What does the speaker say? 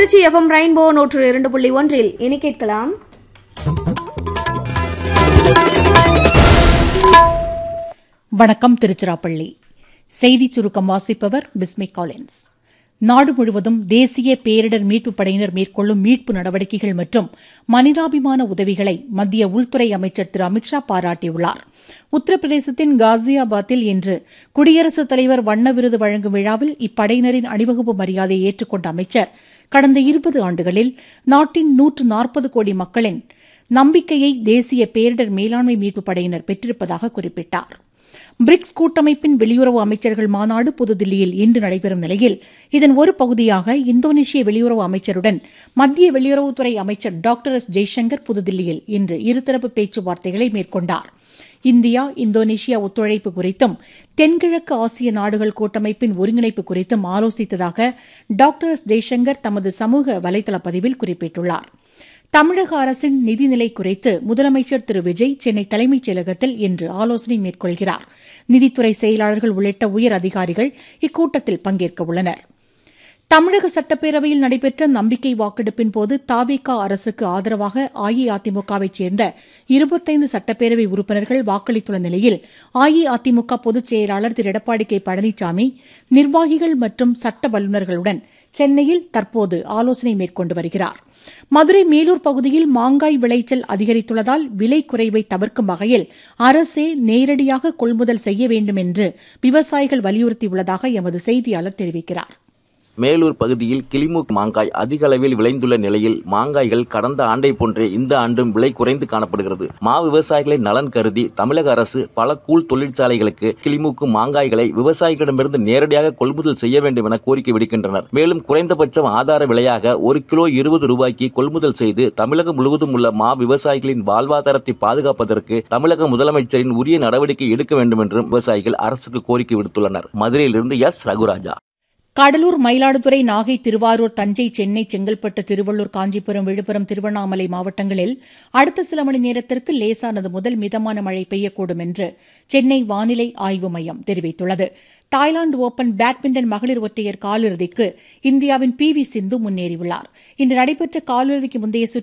Trichy FM rainbow நூற்று இரண்டு புள்ளி ஒன்றில் இனி கேட்கலாம் வணக்கம் திருச்சிராப்பள்ளி செய்திச் சுருக்கம் வாசிப்பவர் பிஸ்மி காலின்ஸ் நாடு முழுவதும் தேசிய பேரிடர் மீட்புப் படையினர் மேற்கொள்ளும் மீட்பு நடவடிக்கைகள் மற்றும் மனிதாபிமான உதவிகளை மத்திய உள்துறை அமைச்சர் திரு அமித்ஷா பாராட்டியுள்ளார் உத்தரப்பிரதேசத்தின் காசியாபாத்தில் இன்று குடியரசுத் தலைவர் வண்ண விருது வழங்கும் விழாவில் இப்படையினரின் அணிவகுப்பு மரியாதையை ஏற்றுக்கொண்ட அமைச்சர் கடந்த இருபது ஆண்டுகளில் நாட்டின் நூற்று நாற்பது கோடி மக்களின் நம்பிக்கையை தேசிய பேரிடர் மேலாண்மை மீட்புப் படையினர் பெற்றிருப்பதாக குறிப்பிட்டார் பிரிக்ஸ் கூட்டமைப்பின் வெளியுறவு அமைச்சர்கள் மாநாடு புதுதில்லியில் இன்று நடைபெறும் நிலையில் இதன் ஒரு பகுதியாக இந்தோனேஷிய வெளியுறவு அமைச்சருடன் மத்திய வெளியுறவுத்துறை அமைச்சர் டாக்டர் எஸ் ஜெய்சங்கர் புதுதில்லியில் இன்று இருதரப்பு பேச்சுவார்த்தைகளை மேற்கொண்டார் இந்தியா இந்தோனேஷியா ஒத்துழைப்பு குறித்தும் தென்கிழக்கு ஆசிய நாடுகள் கூட்டமைப்பின் ஒருங்கிணைப்பு குறித்தும் ஆலோசித்ததாக டாக்டர் எஸ் ஜெய்சங்கர் தமது சமூக வலைதள பதிவில் குறிப்பிட்டுள்ளார் தமிழக அரசின் நிதிநிலை குறித்து முதலமைச்சர் திரு விஜய் சென்னை தலைமைச் செயலகத்தில் இன்று ஆலோசனை மேற்கொள்கிறார் நிதித்துறை செயலாளர்கள் உள்ளிட்ட உயர் அதிகாரிகள் இக்கூட்டத்தில் பங்கேற்க உள்ளனர் தமிழக சட்டப்பேரவையில் நடைபெற்ற நம்பிக்கை வாக்கெடுப்பின் போது தாவிகா அரசுக்கு ஆதரவாக அஇஅதிமுகவைச் சேர்ந்த இருபத்தைந்து சட்டப்பேரவை உறுப்பினர்கள் வாக்களித்துள்ள நிலையில் அஇஅதிமுக பொதுச் செயலாளர் திரு எடப்பாடி கே பழனிசாமி நிர்வாகிகள் மற்றும் சட்ட வல்லுநர்களுடன் சென்னையில் தற்போது ஆலோசனை மேற்கொண்டு வருகிறார் மதுரை மேலூர் பகுதியில் மாங்காய் விளைச்சல் அதிகரித்துள்ளதால் விலை குறைவை தவிர்க்கும் வகையில் அரசே நேரடியாக கொள்முதல் செய்ய வேண்டும் என்று விவசாயிகள் வலியுறுத்தியுள்ளதாக எமது செய்தியாளர் தெரிவிக்கிறார் மேலூர் பகுதியில் கிளிமூக் மாங்காய் அதிக அளவில் விளைந்துள்ள நிலையில் மாங்காய்கள் கடந்த ஆண்டை போன்றே இந்த ஆண்டும் விலை குறைந்து காணப்படுகிறது மா விவசாயிகளின் நலன் கருதி தமிழக அரசு பல கூழ் தொழிற்சாலைகளுக்கு கிளிமூக்கு மாங்காய்களை விவசாயிகளிடமிருந்து நேரடியாக கொள்முதல் செய்ய வேண்டும் என கோரிக்கை விடுக்கின்றனர் மேலும் குறைந்தபட்சம் ஆதார விலையாக ஒரு கிலோ இருபது ரூபாய்க்கு கொள்முதல் செய்து தமிழகம் முழுவதும் உள்ள மா விவசாயிகளின் வாழ்வாதாரத்தை பாதுகாப்பதற்கு தமிழக முதலமைச்சரின் உரிய நடவடிக்கை எடுக்க வேண்டும் என்றும் விவசாயிகள் அரசுக்கு கோரிக்கை விடுத்துள்ளனர் மதுரையிலிருந்து எஸ் ரகுராஜா கடலூர் மயிலாடுதுறை நாகை திருவாரூர் தஞ்சை சென்னை செங்கல்பட்டு திருவள்ளூர் காஞ்சிபுரம் விழுப்புரம் திருவண்ணாமலை மாவட்டங்களில் அடுத்த சில மணி நேரத்திற்கு லேசானது முதல் மிதமான மழை பெய்யக்கூடும் என்று சென்னை வானிலை ஆய்வு மையம் தெரிவித்துள்ளது தாய்லாந்து ஓபன் பேட்மிண்டன் மகளிர் ஒற்றையர் காலிறுதிக்கு இந்தியாவின் பி வி சிந்து முன்னேறியுள்ளார் இன்று நடைபெற்ற காலிறுதிக்கு முந்தைய சுற்று